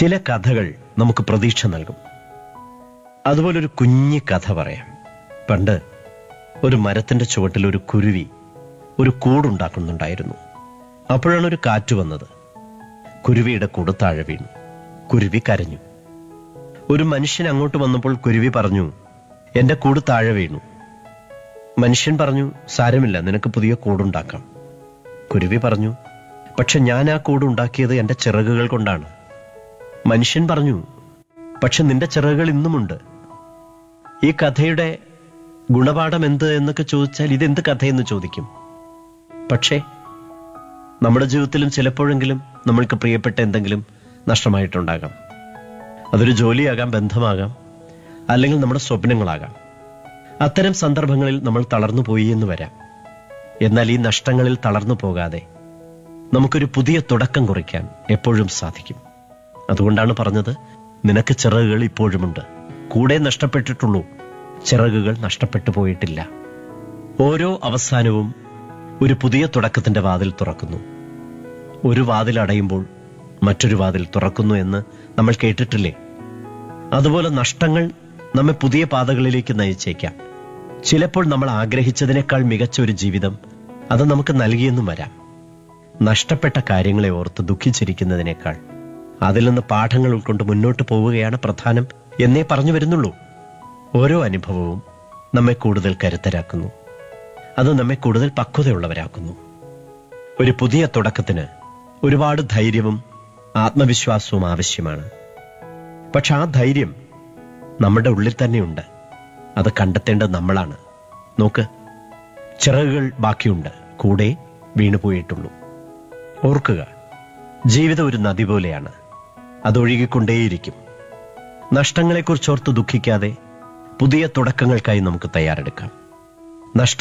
ചില കഥകൾ നമുക്ക് പ്രതീക്ഷ നൽകും അതുപോലൊരു കുഞ്ഞി കഥ പറയാം പണ്ട് ഒരു മരത്തിന്റെ ചുവട്ടിൽ ഒരു കുരുവി ഒരു കൂടുണ്ടാക്കുന്നുണ്ടായിരുന്നു അപ്പോഴാണ് ഒരു കാറ്റ് വന്നത് കുരുവിയുടെ കൂട് താഴെ വീണു കുരുവി കരഞ്ഞു ഒരു മനുഷ്യൻ അങ്ങോട്ട് വന്നപ്പോൾ കുരുവി പറഞ്ഞു എന്റെ കൂട് താഴെ വീണു മനുഷ്യൻ പറഞ്ഞു സാരമില്ല നിനക്ക് പുതിയ കൂടുണ്ടാക്കാം കുരുവി പറഞ്ഞു പക്ഷെ ഞാൻ ആ കൂട് ഉണ്ടാക്കിയത് എന്റെ ചിറകുകൾ കൊണ്ടാണ് മനുഷ്യൻ പറഞ്ഞു പക്ഷെ നിന്റെ ചിറകുകൾ ഇന്നുമുണ്ട് ഈ കഥയുടെ ഗുണപാഠം എന്ത് എന്നൊക്കെ ചോദിച്ചാൽ ഇതെന്ത് കഥയെന്ന് ചോദിക്കും പക്ഷേ നമ്മുടെ ജീവിതത്തിലും ചിലപ്പോഴെങ്കിലും നമ്മൾക്ക് പ്രിയപ്പെട്ട എന്തെങ്കിലും നഷ്ടമായിട്ടുണ്ടാകാം അതൊരു ജോലിയാകാം ബന്ധമാകാം അല്ലെങ്കിൽ നമ്മുടെ സ്വപ്നങ്ങളാകാം അത്തരം സന്ദർഭങ്ങളിൽ നമ്മൾ തളർന്നു പോയി എന്ന് വരാം എന്നാൽ ഈ നഷ്ടങ്ങളിൽ തളർന്നു പോകാതെ നമുക്കൊരു പുതിയ തുടക്കം കുറിക്കാൻ എപ്പോഴും സാധിക്കും അതുകൊണ്ടാണ് പറഞ്ഞത് നിനക്ക് ചിറകുകൾ ഇപ്പോഴുമുണ്ട് കൂടെ നഷ്ടപ്പെട്ടിട്ടുള്ളൂ ചിറകുകൾ നഷ്ടപ്പെട്ടു പോയിട്ടില്ല ഓരോ അവസാനവും ഒരു പുതിയ തുടക്കത്തിന്റെ വാതിൽ തുറക്കുന്നു ഒരു വാതിൽ അടയുമ്പോൾ മറ്റൊരു വാതിൽ തുറക്കുന്നു എന്ന് നമ്മൾ കേട്ടിട്ടില്ലേ അതുപോലെ നഷ്ടങ്ങൾ നമ്മെ പുതിയ പാതകളിലേക്ക് നയിച്ചേക്കാം ചിലപ്പോൾ നമ്മൾ ആഗ്രഹിച്ചതിനേക്കാൾ മികച്ച ഒരു ജീവിതം അത് നമുക്ക് നൽകിയെന്നും വരാം നഷ്ടപ്പെട്ട കാര്യങ്ങളെ ഓർത്ത് ദുഃഖിച്ചിരിക്കുന്നതിനേക്കാൾ അതിൽ നിന്ന് പാഠങ്ങൾ ഉൾക്കൊണ്ട് മുന്നോട്ട് പോവുകയാണ് പ്രധാനം എന്നേ പറഞ്ഞു വരുന്നുള്ളൂ ഓരോ അനുഭവവും നമ്മെ കൂടുതൽ കരുത്തരാക്കുന്നു അത് നമ്മെ കൂടുതൽ പക്വതയുള്ളവരാക്കുന്നു ഒരു പുതിയ തുടക്കത്തിന് ഒരുപാട് ധൈര്യവും ആത്മവിശ്വാസവും ആവശ്യമാണ് പക്ഷെ ആ ധൈര്യം നമ്മുടെ ഉള്ളിൽ തന്നെയുണ്ട് അത് കണ്ടെത്തേണ്ടത് നമ്മളാണ് നോക്ക് ചിറകുകൾ ബാക്കിയുണ്ട് കൂടെ വീണുപോയിട്ടുള്ളൂ ഓർക്കുക ജീവിതം ഒരു നദി പോലെയാണ് അതൊഴുകിക്കൊണ്ടേയിരിക്കും നഷ്ടങ്ങളെക്കുറിച്ചോർത്ത് ദുഃഖിക്കാതെ പുതിയ തുടക്കങ്ങൾക്കായി നമുക്ക് തയ്യാറെടുക്കാം നഷ്ട